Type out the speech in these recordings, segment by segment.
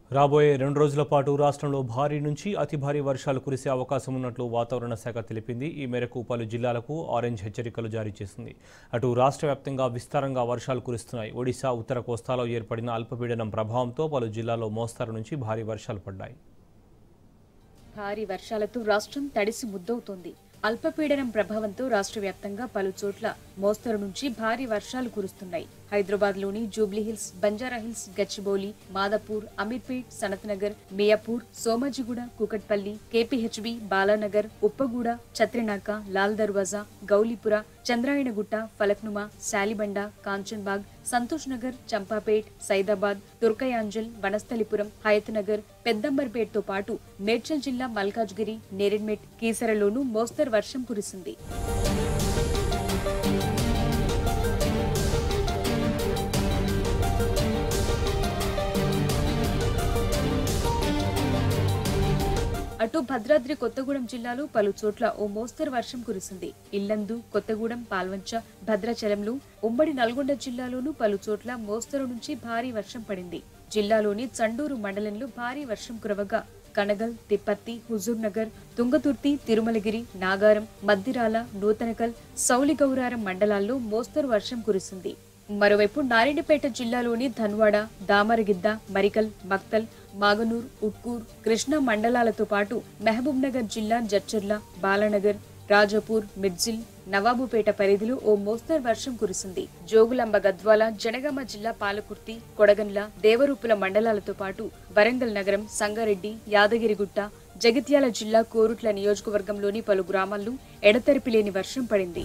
రాబోయే రెండు రోజుల పాటు రాష్ట్రంలో భారీ నుంచి అతి భారీ వర్షాలు కురిసే అవకాశం ఉన్నట్లు వాతావరణ శాఖ తెలిపింది ఈ మేరకు పలు జిల్లాలకు ఆరెంజ్ హెచ్చరికలు జారీ చేసింది అటు రాష్ట్ర వ్యాప్తంగా విస్తారంగా వర్షాలు కురుస్తున్నాయి ఒడిశా ఉత్తర కోస్తాలో ఏర్పడిన అల్పపీడనం ప్రభావంతో పలు జిల్లాల్లో మోస్తారు నుంచి భారీ వర్షాలు పడ్డాయి భారీ వర్షాలతో రాష్ట్రం తడిసి ముద్దవుతోంది అల్పపీడనం ప్రభావంతో రాష్ట్ర వ్యాప్తంగా పలు చోట్ల మోస్తరు నుంచి భారీ వర్షాలు కురుస్తున్నాయి హైదరాబాద్ లోని జూబ్లీహిల్స్ బంజారాహిల్స్ గచ్చిబౌలి మాదాపూర్ అమీర్పేట్ సనత్నగర్ మియాపూర్ సోమాజిగూడ కూకట్పల్లి కేపీహెచ్బి బాలానగర్ ఉప్పగూడ ఛత్రినాక లాల్ దర్వాజా గౌలీపుర చంద్రాయణగుట్ట ఫలక్నుమా శాలిబండ కాంచన్బాగ్ సంతోష్ నగర్ చంపాపేట్ సైదాబాద్ తుర్కయాంజల్ వనస్థలిపురం హయత్నగర్ పెద్దంబర్పేట్తో పాటు మేడ్చల్ జిల్లా మల్కాజ్గిరి నేరెడ్మెట్ కీసరలోనూ మోస్తరు వర్షం కురిసింది అటు భద్రాద్రి కొత్తగూడెం జిల్లాలో పలు చోట్ల ఓ మోస్తరు వర్షం కురిసింది ఇల్లందు కొత్తగూడెం పాల్వంచ భద్రాచలంలో ఉమ్మడి నల్గొండ జిల్లాలోనూ పలు చోట్ల మోస్తరు నుంచి భారీ వర్షం పడింది జిల్లాలోని చండూరు మండలంలో భారీ వర్షం కురవగా కనగల్ తిప్పత్తి హుజూర్ నగర్ తుంగతుర్తి తిరుమలగిరి నాగారం మద్దిరాల నూతనకల్ సౌలిగౌరారం మండలాల్లో మోస్తరు వర్షం కురిసింది మరోవైపు నారాయణపేట జిల్లాలోని ధన్వాడ దామరగిద్ద మరికల్ మక్తల్ మాగనూర్ ఉట్కూర్ కృష్ణా మండలాలతో పాటు మహబూబ్ నగర్ జిల్లా జడ్చర్ల బాలనగర్ రాజాపూర్ మిర్జిల్ నవాబుపేట పరిధిలో ఓ మోస్తరు వర్షం కురిసింది జోగులాంబ గద్వాల జనగామ జిల్లా పాలకుర్తి కొడగండ్ల దేవరూపుల మండలాలతో పాటు వరంగల్ నగరం సంగారెడ్డి యాదగిరిగుట్ట జగిత్యాల జిల్లా కోరుట్ల నియోజకవర్గంలోని పలు గ్రామాల్లో ఎడతెరిపి లేని వర్షం పడింది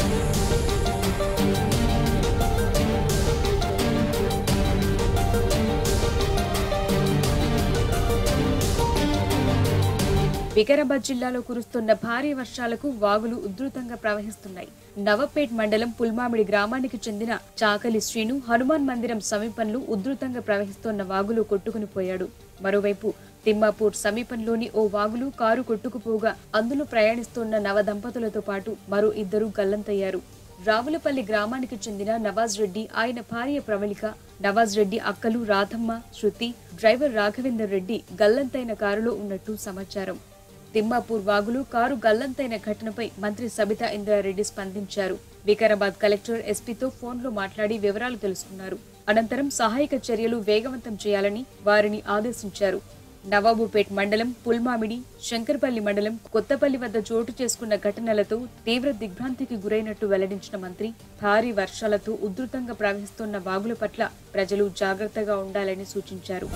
వికారాబాద్ జిల్లాలో కురుస్తున్న భారీ వర్షాలకు వాగులు ఉధృతంగా ప్రవహిస్తున్నాయి నవపేట్ మండలం పుల్మామిడి గ్రామానికి చెందిన చాకలి శ్రీను హనుమాన్ మందిరం సమీపంలో ఉధృతంగా ప్రవహిస్తోన్న వాగులో కొట్టుకుని పోయాడు మరోవైపు తిమ్మాపూర్ సమీపంలోని ఓ వాగులు కారు కొట్టుకుపోగా అందులో ప్రయాణిస్తోన్న నవ దంపతులతో పాటు మరో ఇద్దరు గల్లంతయ్యారు రావులపల్లి గ్రామానికి చెందిన నవాజ్ రెడ్డి ఆయన భార్య ప్రవళిక నవాజ్ రెడ్డి అక్కలు రాధమ్మ శృతి డ్రైవర్ రాఘవేందర్ రెడ్డి గల్లంతైన కారులో ఉన్నట్టు సమాచారం తిమ్మాపూర్ వాగులు కారు గల్లంతైన ఘటనపై మంత్రి సబితా ఇంద్రారెడ్డి స్పందించారు వికారాబాద్ కలెక్టర్ ఎస్పీతో ఫోన్లో మాట్లాడి వివరాలు తెలుసుకున్నారు అనంతరం సహాయక చర్యలు వేగవంతం చేయాలని వారిని ఆదేశించారు నవాబుపేట్ మండలం పుల్మామిడి శంకర్పల్లి మండలం కొత్తపల్లి వద్ద చోటు చేసుకున్న ఘటనలతో తీవ్ర దిగ్భ్రాంతికి గురైనట్టు వెల్లడించిన మంత్రి భారీ వర్షాలతో ఉధృతంగా ప్రవహిస్తున్న వాగుల పట్ల ప్రజలు జాగ్రత్తగా ఉండాలని సూచించారు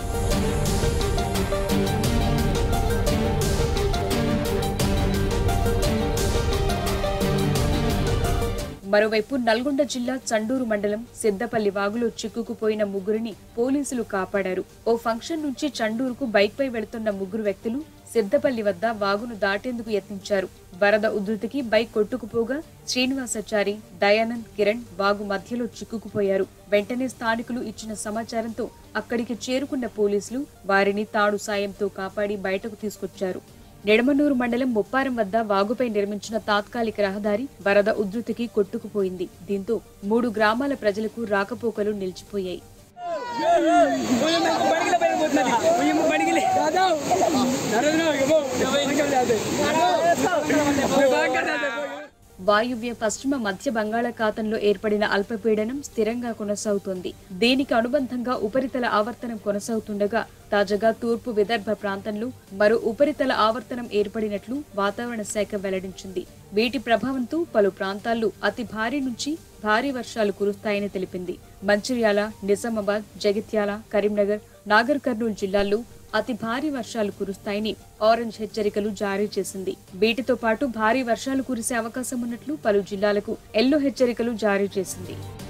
మరోవైపు నల్గొండ జిల్లా చండూరు మండలం సిద్దపల్లి వాగులో చిక్కుకుపోయిన ముగ్గురిని పోలీసులు కాపాడారు ఓ ఫంక్షన్ నుంచి చండూరుకు బైక్ పై వెళుతున్న ముగ్గురు వ్యక్తులు సిద్దపల్లి వద్ద వాగును దాటేందుకు యత్నించారు వరద ఉధృతికి బైక్ కొట్టుకుపోగా శ్రీనివాసాచారి దయానంద్ కిరణ్ వాగు మధ్యలో చిక్కుకుపోయారు వెంటనే స్థానికులు ఇచ్చిన సమాచారంతో అక్కడికి చేరుకున్న పోలీసులు వారిని తాడు సాయంతో కాపాడి బయటకు తీసుకొచ్చారు నిడమనూరు మండలం ముప్పారం వద్ద వాగుపై నిర్మించిన తాత్కాలిక రహదారి వరద ఉధృతికి కొట్టుకుపోయింది దీంతో మూడు గ్రామాల ప్రజలకు రాకపోకలు నిలిచిపోయాయి వాయువ్య పశ్చిమ మధ్య బంగాళాఖాతంలో ఏర్పడిన అల్పపీడనం స్థిరంగా కొనసాగుతోంది దీనికి అనుబంధంగా ఉపరితల ఆవర్తనం కొనసాగుతుండగా తాజాగా తూర్పు విదర్భ ప్రాంతంలో మరో ఉపరితల ఆవర్తనం ఏర్పడినట్లు వాతావరణ శాఖ వెల్లడించింది వీటి ప్రభావంతో పలు ప్రాంతాల్లో అతి భారీ నుంచి భారీ వర్షాలు కురుస్తాయని తెలిపింది మంచిర్యాల నిజామాబాద్ జగిత్యాల కరీంనగర్ నాగర్ కర్నూలు జిల్లాల్లో అతి భారీ వర్షాలు కురుస్తాయని ఆరెంజ్ హెచ్చరికలు జారీ చేసింది వీటితో పాటు భారీ వర్షాలు కురిసే అవకాశం ఉన్నట్లు పలు జిల్లాలకు ఎల్లో హెచ్చరికలు జారీ చేసింది